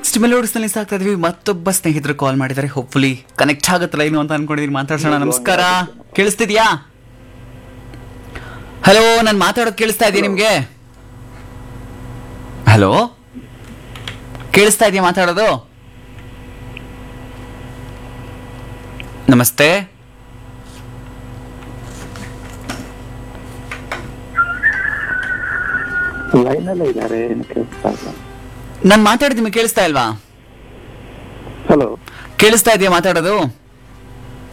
next ಮೆಲೋಡಿಸ್ನಲ್ಲಿ ಸಾಕ್ತಾ ಇದೀವಿ ಮತ್ತೊಬ್ಬ ಸ್ನೇಹಿತರು ಕಾಲ್ ಮಾಡಿದ್ದಾರೆ ಹೋಪ್ಫುಲಿ ಕನೆಕ್ಟ್ ಆಗುತ್ತಲ್ಲ ಏನು ಅಂತ ಅನ್ಕೊಂಡಿದೀನಿ ಮಾತಾಡ್ಸೋಣ ನಮಸ್ಕಾರ ಕೇಳಿಸ್ತಿದ್ಯಾ ಹಲೋ ನಾನು ಮಾತಾಡೋದು ಕೇಳಿಸ್ತಾ ಇದೆಯಾ ನಿಮ್ಗೆ ಹಲೋ ಕೇಳಿಸ್ತಾ ಇದೆಯಾ ಮಾತಾಡೋದು ನಮಸ್ತೆ ಲೈನ್ ಅಲ್ಲೇ ಇದ್ದಾರೆ ಏನು ಕೇಳಿಸ್ತಾ ಇಲ್ಲ ನಾನು ಮಾತಾಡಿದ್ ನಿಮಗೆ ಕೇಳಿಸ್ತಾ ಇಲ್ವಾ ಹಲೋ ಕೇಳಿಸ್ತಾ ಇದೆಯಾ ಮಾತಾಡೋದು